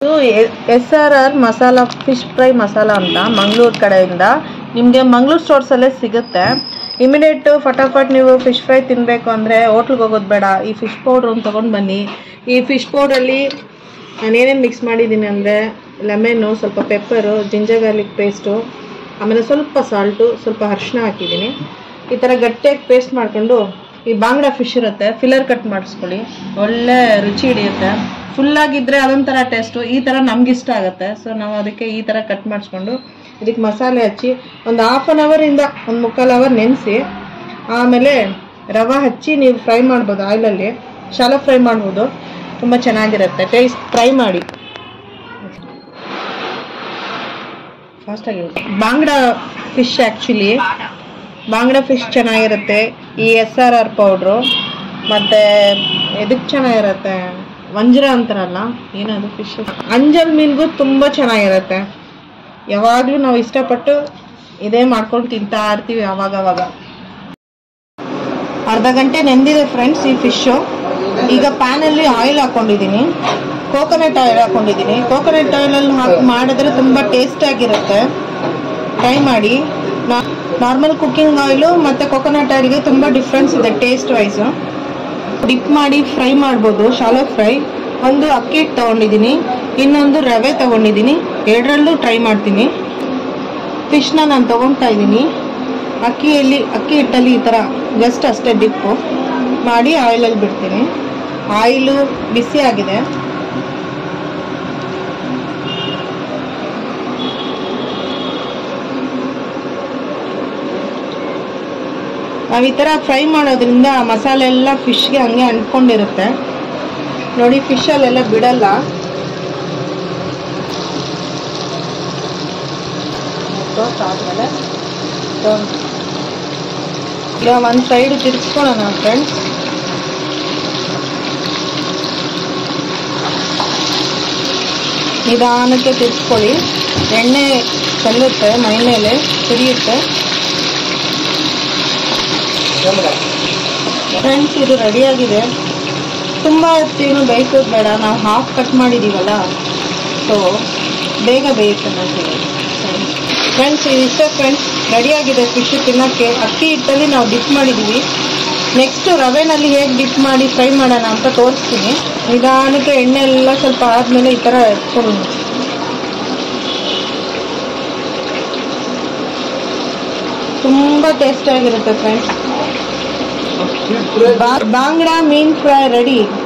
ಇದು S R R masala fish fry masala ಅಂತ ಮಂಗಳೂರು ಕಡೆಯಿಂದ ನಿಮಗೆ ಮಂಗಳೂರು ಸ್ಟೋರ್ಸಲ್ಲೇ ಸಿಗುತ್ತೆ ಇಮಿಡಿಯೇಟ್ ಫಟಾಫಟ್ ನೀವು ಫಿಶ್ ಫ್ರೈ ತಿನ್ನಬೇಕು ಅಂದರೆ ಹೋಟ್ಲಿಗೆ ಹೋಗೋದು ಬೇಡ ಈ ಫಿಶ್ ಪೌಡ್ರನ್ನ ತೊಗೊಂಡು ಬನ್ನಿ ಈ ಫಿಶ್ ಪೌಡ್ರಲ್ಲಿ ನಾನು ಏನೇನು ಮಿಕ್ಸ್ ಮಾಡಿದ್ದೀನಿ ಅಂದರೆ ಲೆಮನ್ನು ಸ್ವಲ್ಪ ಪೆಪ್ಪರು ಜಿಂಜರ್ ಗಾರ್ಲಿಕ್ ಪೇಸ್ಟು ಆಮೇಲೆ ಸ್ವಲ್ಪ ಸಾಲ್ಟು ಸ್ವಲ್ಪ ಅರಿಶಿನ ಹಾಕಿದ್ದೀನಿ ಈ ಥರ ಗಟ್ಟಿಯಾಗಿ ಪೇಸ್ಟ್ ಮಾಡಿಕೊಂಡು ಈ ಬಾಂಗ್ಡ ಫಿಶ್ ಇರುತ್ತೆ ಫಿಲ್ಲರ್ ಕಟ್ ಮಾಡಿಸ್ಕೊಳ್ಳಿ ಒಳ್ಳೆ ರುಚಿ ಹಿಡಿಯುತ್ತೆ ಫುಲ್ಲಾಗಿದ್ದರೆ ಅದೊಂಥರ ಟೇಸ್ಟು ಈ ಥರ ನಮ್ಗಿಷ್ಟ ಆಗುತ್ತೆ ಸೊ ನಾವು ಅದಕ್ಕೆ ಈ ಥರ ಕಟ್ ಮಾಡಿಸ್ಕೊಂಡು ಇದಕ್ಕೆ ಮಸಾಲೆ ಹಚ್ಚಿ ಒಂದು ಹಾಫ್ ಆನ್ ಅವರಿಂದ ಒಂದು ಮುಕ್ಕಾಲು ಅವರ್ ನೆನೆಸಿ ಆಮೇಲೆ ರವೆ ಹಚ್ಚಿ ನೀವು ಫ್ರೈ ಮಾಡ್ಬೋದು ಆಯಿಲಲ್ಲಿ ಶಾಲೋ ಫ್ರೈ ಮಾಡ್ಬೋದು ತುಂಬ ಚೆನ್ನಾಗಿರುತ್ತೆ ಟೇಸ್ಟ್ ಫ್ರೈ ಮಾಡಿ ಫಾಸ್ಟಾಗಿ ಬಾಂಗ್ಡ ಫಿಶ್ ಆ್ಯಕ್ಚುಲಿ ಬಾಂಗ್ಡ ಫಿಶ್ ಚೆನ್ನಾಗಿರುತ್ತೆ ಈ ಎಸ್ ಆರ್ ಆರ್ ಪೌಡ್ರು ಮತ್ತು ಇದಕ್ಕೆ ಚೆನ್ನಾಗಿರುತ್ತೆ ವಂಜ್ರ ಅಂತಾರಲ್ಲ ಏನದು ಫಿಶ್ ಅಂಜಲ್ ಮೀನ್ಗೂ ತುಂಬ ಚೆನ್ನಾಗಿರುತ್ತೆ ಯಾವಾಗಲೂ ನಾವು ಇಷ್ಟಪಟ್ಟು ಇದೇ ಮಾಡ್ಕೊಂಡು ತಿಂತಾ ಇರ್ತೀವಿ ಅವಾಗವಾಗ ಅರ್ಧ ಗಂಟೆ ನೆಂದಿದೆ ಫ್ರೆಂಡ್ಸ್ ಈ ಫಿಶ್ಶು ಈಗ ಪ್ಯಾನಲ್ಲಿ ಆಯಿಲ್ ಹಾಕೊಂಡಿದ್ದೀನಿ ಕೋಕೋನಟ್ ಆಯಿಲ್ ಹಾಕೊಂಡಿದ್ದೀನಿ ಕೋಕೋನಟ್ ಆಯಿಲಲ್ಲಿ ಹಾಕಿ ಮಾಡಿದ್ರೆ ತುಂಬ ಟೇಸ್ಟಾಗಿರುತ್ತೆ ಟ್ರೈ ಮಾಡಿ ನಾರ್ಮಲ್ ಕುಕ್ಕಿಂಗ್ ಆಯಿಲು ಮತ್ತು ಕೋಕೋನಟ್ ಆಯಿಲ್ಗೆ ತುಂಬ ಡಿಫ್ರೆನ್ಸ್ ಇದೆ ಟೇಸ್ಟ್ ವೈಸು ಡಿಪ್ ಮಾಡಿ ಫ್ರೈ ಮಾಡ್ಬೋದು ಶಾಲೋ ಫ್ರೈ ಒಂದು ಅಕ್ಕಿ ಹಿಟ್ಟು ತೊಗೊಂಡಿದ್ದೀನಿ ಇನ್ನೊಂದು ರವೆ ತೊಗೊಂಡಿದ್ದೀನಿ ಎರಡರಲ್ಲೂ ಟ್ರೈ ಮಾಡ್ತೀನಿ ಫಿಶ್ನ ನಾನು ತೊಗೊಳ್ತಾ ಇದ್ದೀನಿ ಅಕ್ಕಿಯಲ್ಲಿ ಅಕ್ಕಿ ಹಿಟ್ಟಲ್ಲಿ ಈ ಥರ ಜಸ್ಟ್ ಅಷ್ಟೇ ಡಿಪ್ಪು ಮಾಡಿ ಆಯಿಲಲ್ಲಿ ಬಿಡ್ತೀನಿ ಆಯಿಲು ಬಿಸಿ ಆಗಿದೆ ನಾವು ಈ ಥರ ಫ್ರೈ ಮಾಡೋದ್ರಿಂದ ಆ ಮಸಾಲೆ ಎಲ್ಲ ಫಿಶ್ಗೆ ಹಂಗೆ ಅಂಟ್ಕೊಂಡಿರುತ್ತೆ ನೋಡಿ ಫಿಶಲ್ಲೆಲ್ಲ ಬಿಡಲ್ಲ ಆದಮೇಲೆ ಈಗ ಒಂದು ಸೈಡ್ ತಿರ್ಸ್ಕೊಳ್ಳೋಣ ಫ್ರೆಂಡ್ಸ್ ನಿಧಾನಕ್ಕೆ ತಿರ್ಸ್ಕೊಳ್ಳಿ ಎಣ್ಣೆ ಚೆಲ್ಲುತ್ತೆ ಮೈ ಮೇಲೆ ಸುರಿಯುತ್ತೆ ಫ್ರೆಂಡ್ಸ್ ಇದು ರೆಡಿಯಾಗಿದೆ ತುಂಬ ಹೊತ್ತೇನು ಬೇಯಿಸೋದು ಬೇಡ ನಾವು ಹಾಫ್ ಕಟ್ ಮಾಡಿದ್ದೀವಲ್ಲ ಸೊ ಬೇಗ ಬೇಯುತ್ತೆ ನಮಗೆ ಫ್ರೆಂಡ್ಸ್ ಇದಿಷ್ಟೇ ಫ್ರೆಂಡ್ಸ್ ರೆಡಿಯಾಗಿದೆ ಫಿಶ್ ತಿನ್ನೋಕ್ಕೆ ಅಕ್ಕಿ ಹಿಟ್ಟಲ್ಲಿ ನಾವು ಡಿಪ್ ಮಾಡಿದ್ದೀವಿ ನೆಕ್ಸ್ಟು ರವೆನಲ್ಲಿ ಹೇಗೆ ಡಿಪ್ ಮಾಡಿ ಫ್ರೈ ಮಾಡೋಣ ಅಂತ ತೋರಿಸ್ತೀನಿ ನಿಧಾನಕ್ಕೆ ಎಣ್ಣೆ ಎಲ್ಲ ಸ್ವಲ್ಪ ಆದಮೇಲೆ ಈ ಥರ ಎತ್ಕೊಂಡು ತುಂಬ ಟೇಸ್ಟಾಗಿರುತ್ತೆ ಫ್ರೆಂಡ್ಸ್ ಬಾಂಗ್ಡಾ ಮೀನ್ ಫ್ರೈ ರೆಡಿ